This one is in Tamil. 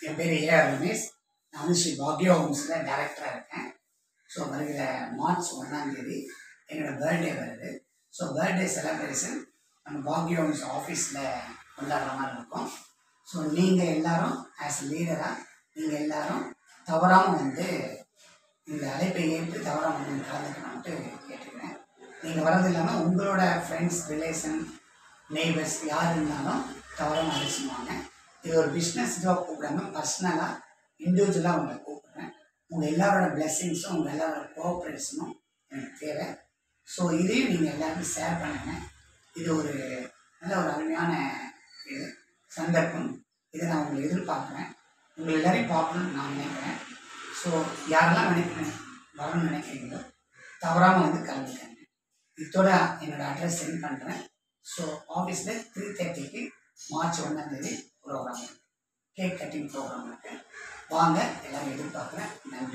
என் பேர் ஏ ரமேஷ் நான் வந்து ஸ்ரீ பாக்யா ஹோம்ஸில் டேரக்டராக இருக்கேன் ஸோ வருகிற மார்ச் ஒன்றாம் தேதி என்னோட பர்த்டே வருது ஸோ பர்த்டே செலிப்ரேஷன் நம்ம பாக்யா ஹோம்ஸ் ஆஃபீஸில் கொண்டாடுற மாதிரி இருக்கும் ஸோ நீங்கள் எல்லாரும் ஆஸ் லீடராக நீங்கள் எல்லாரும் தவறாமல் வந்து இந்த அழைப்பை ஏற்று தவறாமல் வந்து கலந்துக்கணும்ட்டு கேட்டுக்கிறேன் நீங்கள் வரது இல்லாமல் உங்களோட ஃப்ரெண்ட்ஸ் ரிலேஷன் நெய்பர்ஸ் யார் இருந்தாலும் தவறாமல் அழைச்சிடுவாங்க இது ஒரு பிஸ்னஸ் ஜாப் கூப்பிடாம பர்சனலாக இண்டிவிஜுவலாக உங்களை கூப்பிடுறேன் உங்கள் எல்லாரோட பிளெஸ்ஸிங்ஸும் உங்கள் எல்லாரோட கோஆப்ரேஷனும் எனக்கு தேவை ஸோ இதையும் நீங்கள் எல்லாருக்கும் ஷேர் பண்ணுங்கள் இது ஒரு நல்ல ஒரு அருமையான இது சந்தர்ப்பம் இதை நான் உங்களை எதிர்பார்க்குறேன் உங்களை எல்லாரையும் பார்க்கணும்னு நான் நினைக்கிறேன் ஸோ யாரெல்லாம் நினைக்கிறேன் வரணும்னு நினைக்கிறீங்களோ தவறாமல் வந்து கலந்துக்கங்க இதோட என்னோட அட்ரஸ் சென்ட் பண்ணுறேன் ஸோ ஆஃபீஸில் த்ரீ தேர்ட்டிக்கு மார்ச் ஒன்றாந்தேதி ப்ரோக்ராம் இருக்கு கேக் கட்டிங் ப்ரோக்ராம் இருக்கு வாங்க எல்லாரும் எதிர்பார்க்குறேன் நன்றி